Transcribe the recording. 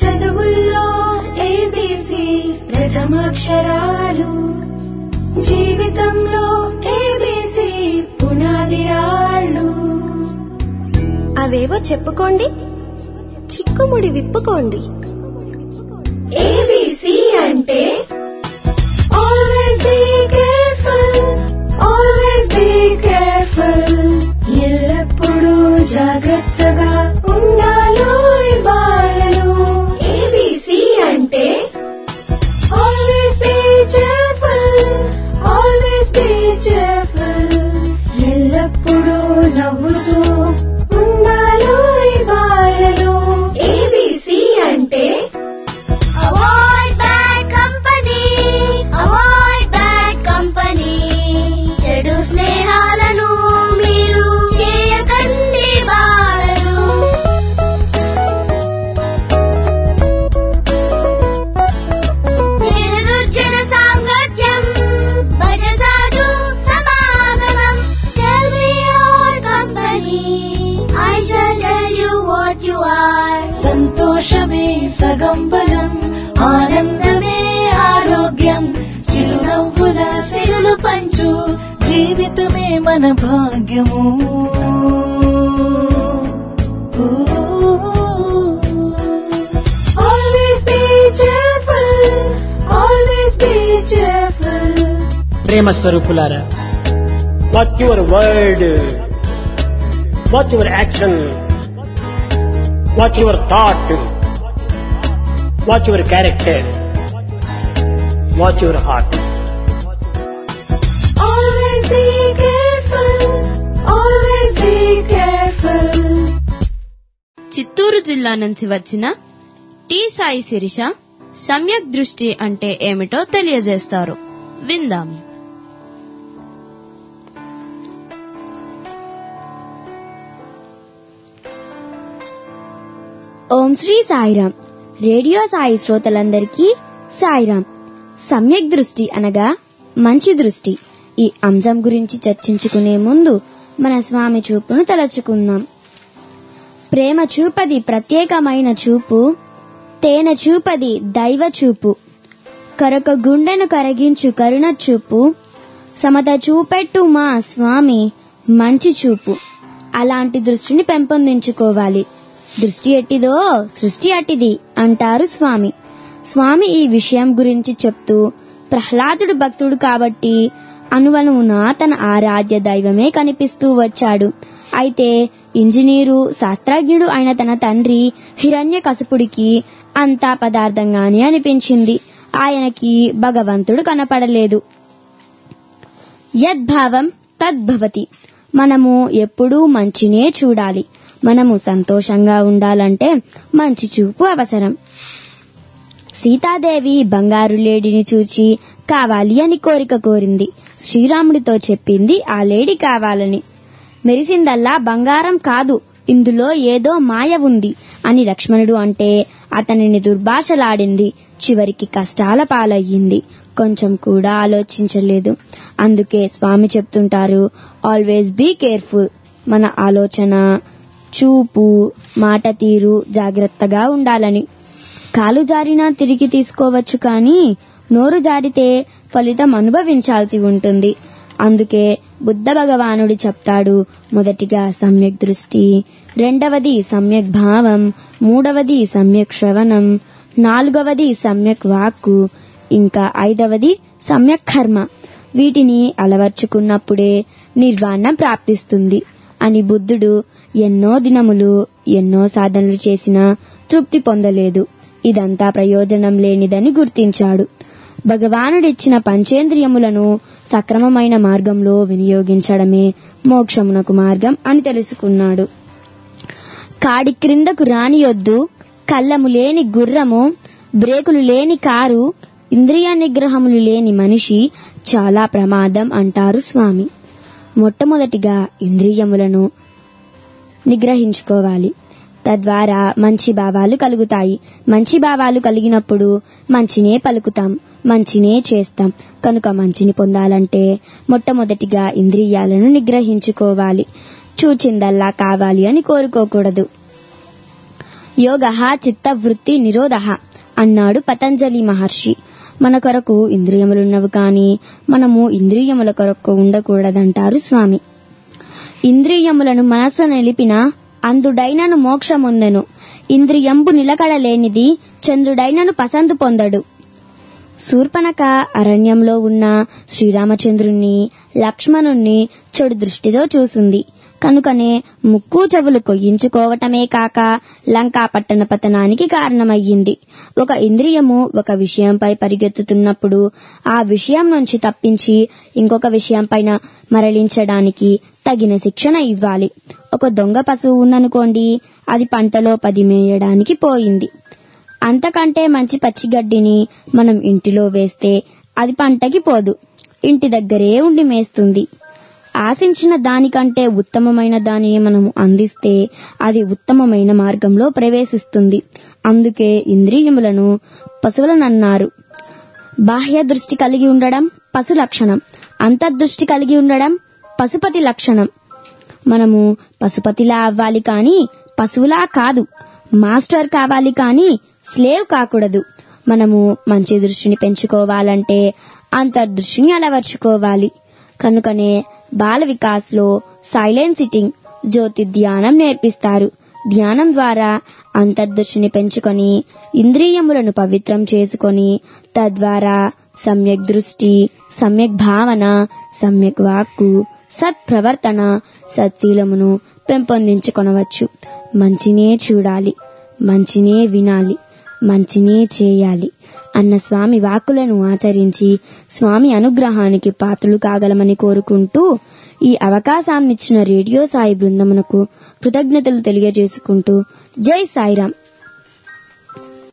చదువుల్లో ఏబిసి ప్రథమాక్షరాలు జీవితంలో ఏబిసి పునాది రాళ్ళు అవేవో చెప్పుకోండి చిక్కుముడి విప్పుకోండి ఏబిసి అంటే always be careful always be careful ఎల్లప్పుడూ జాగ్రత్తగా ఉండాలో బాలలు ఏబిసి అంటే always be cheerful always be cheerful ఎల్లప్పుడూ నవ్వుతూ ఉండాలో బాలలు ఏబిసి అంటే Avoid bad company. Avoid bad company. చెడు స్నేహాలను మీరు చేయకండి బాలలు నిర్దుర్జన సాంగత్యం భజసాధు సమాగమం Tell me your company. I shall tell you what you are. సంతోషమే సగం బలం ఆనందమే ఆరోగ్యం చిరునవ్వుల సిరులు పంచు జీవితమే మన భాగ్యము always be cheerful always be cheerful ప్రేమ స్వరూపులారా what your word what your action what your thought what your character what your heart Always be careful. Always be careful. Chittoor జిల్లా నుంచి వచ్చిన టి సాయి శిరీష సమ్యక్ దృష్టి అంటే ఏమిటో తెలియజేస్తారు విందాం ఓం శ్రీ సాయిరామ్ రేడియో సాయి శ్రోతలందరికీ సాయిరామ్ సమ్యక్ దృష్టి అనగా మంచి దృష్టి ఈ అంశం గురించి చర్చించుకునే ముందు మన స్వామి చూపును తలచుకుందాం ప్రేమ చూపది ప్రత్యేకమైన చూపు తేనె చూపది దైవ చూపు కరక గుండెను కరగించు కరుణ చూపు సమత చూపెట్టు మా స్వామి మంచి చూపు అలాంటి దృష్టిని పెంపొందించుకోవాలి దృష్టి ఎట్టిదో సృష్టి అట్టిది అంటారు స్వామి స్వామి ఈ విషయం గురించి చెప్తూ ప్రహ్లాదుడు భక్తుడు కాబట్టి అనువనువున తన ఆరాధ్య దైవమే కనిపిస్తూ వచ్చాడు అయితే ఇంజనీరు శాస్త్రజ్ఞుడు అయిన తన తండ్రి హిరణ్య కసుపుడికి అంతా పదార్థంగానే అనిపించింది ఆయనకి భగవంతుడు కనపడలేదు యద్భావం తద్భవతి మనము ఎప్పుడూ మంచినే చూడాలి మనము సంతోషంగా ఉండాలంటే మంచి చూపు అవసరం సీతాదేవి బంగారు లేడిని చూచి కావాలి అని కోరిక కోరింది శ్రీరాముడితో చెప్పింది ఆ లేడీ కావాలని మెరిసిందల్లా బంగారం కాదు ఇందులో ఏదో మాయ ఉంది అని లక్ష్మణుడు అంటే అతనిని దుర్భాషలాడింది చివరికి కష్టాల పాలయ్యింది కొంచెం కూడా ఆలోచించలేదు అందుకే స్వామి చెప్తుంటారు ఆల్వేస్ బీ కేర్ఫుల్ మన ఆలోచన చూపు మాట తీరు జాగ్రత్తగా ఉండాలని కాలు జారినా తిరిగి తీసుకోవచ్చు కానీ నోరు జారితే ఫలితం అనుభవించాల్సి ఉంటుంది అందుకే బుద్ధ భగవానుడు చెప్తాడు మొదటిగా సమ్యక్ దృష్టి రెండవది సమ్యక్ భావం మూడవది సమ్యక్ శ్రవణం నాలుగవది సమ్యక్ వాక్కు ఇంకా ఐదవది సమ్యక్ కర్మ వీటిని అలవర్చుకున్నప్పుడే నిర్వాణం ప్రాప్తిస్తుంది అని బుద్ధుడు ఎన్నో దినములు ఎన్నో సాధనలు చేసినా తృప్తి పొందలేదు ఇదంతా ప్రయోజనం లేనిదని గుర్తించాడు భగవానుడిచ్చిన పంచేంద్రియములను సక్రమమైన మార్గంలో వినియోగించడమే మోక్షమునకు మార్గం అని తెలుసుకున్నాడు కాడి క్రిందకు రానియొద్దు కళ్ళము లేని గుర్రము బ్రేకులు లేని కారు ఇంద్రియ నిగ్రహములు లేని మనిషి చాలా ప్రమాదం అంటారు స్వామి మొట్టమొదటిగా ఇంద్రియములను నిగ్రహించుకోవాలి తద్వారా మంచి భావాలు కలుగుతాయి మంచి భావాలు కలిగినప్పుడు మంచినే పలుకుతాం మంచినే చేస్తాం కనుక మంచిని పొందాలంటే మొట్టమొదటిగా ఇంద్రియాలను నిగ్రహించుకోవాలి చూచిందల్లా కావాలి అని కోరుకోకూడదు యోగ చిత్తవృత్తి నిరోధ అన్నాడు పతంజలి మహర్షి మన కొరకు ఇంద్రియములున్నవి కాని మనము ఇంద్రియముల కొరకు ఉండకూడదంటారు స్వామి ఇంద్రియములను మనస్సు నిలిపిన అందుడైనను మోక్షముందెను ఇంద్రియంబు నిలకడలేనిది చంద్రుడైనను పసందు పొందడు శూర్పణక అరణ్యంలో ఉన్న శ్రీరామచంద్రుణ్ణి లక్ష్మణుణ్ణి చెడు దృష్టితో చూసింది కనుకనే ముక్కు చెవులు కొయ్యించుకోవటమే కాక లంకా పట్టణ పతనానికి కారణమయ్యింది ఒక ఇంద్రియము ఒక విషయంపై పరిగెత్తుతున్నప్పుడు ఆ విషయం నుంచి తప్పించి ఇంకొక విషయం పైన మరలించడానికి తగిన శిక్షణ ఇవ్వాలి ఒక దొంగ పశువు ఉందనుకోండి అది పంటలో పది మేయడానికి పోయింది అంతకంటే మంచి పచ్చిగడ్డిని మనం ఇంటిలో వేస్తే అది పంటకి పోదు ఇంటి దగ్గరే ఉండి మేస్తుంది ఆశించిన దానికంటే ఉత్తమమైన దానిని మనము అందిస్తే అది ఉత్తమమైన మార్గంలో ప్రవేశిస్తుంది అందుకే ఇంద్రియములను పశువులనన్నారు బాహ్య దృష్టి కలిగి ఉండడం పశు లక్షణం అంతర్దృష్టి కలిగి ఉండడం పశుపతి లక్షణం మనము పశుపతిలా అవ్వాలి కాని పశువులా కాదు మాస్టర్ కావాలి కాని స్లేవ్ కాకూడదు మనము మంచి దృష్టిని పెంచుకోవాలంటే అంతర్దృష్టిని అలవర్చుకోవాలి కనుకనే బాల వికాస్లో సైలెంట్ సిట్టింగ్ జ్యోతి ధ్యానం నేర్పిస్తారు ధ్యానం ద్వారా అంతర్దృష్టిని పెంచుకొని ఇంద్రియములను పవిత్రం చేసుకొని తద్వారా సమ్యక్ దృష్టి సమ్యక్ భావన సమ్యక్ వాక్కు సత్ప్రవర్తన సత్శీలమును పెంపొందించుకొనవచ్చు మంచినే చూడాలి మంచినే వినాలి మంచినే చేయాలి అన్న స్వామి వాక్కులను ఆచరించి స్వామి అనుగ్రహానికి పాత్రలు కాగలమని కోరుకుంటూ ఈ అవకాశాన్నిచ్చిన రేడియో సాయి బృందమునకు కృతజ్ఞతలు తెలియజేసుకుంటూ జై సాయిరాం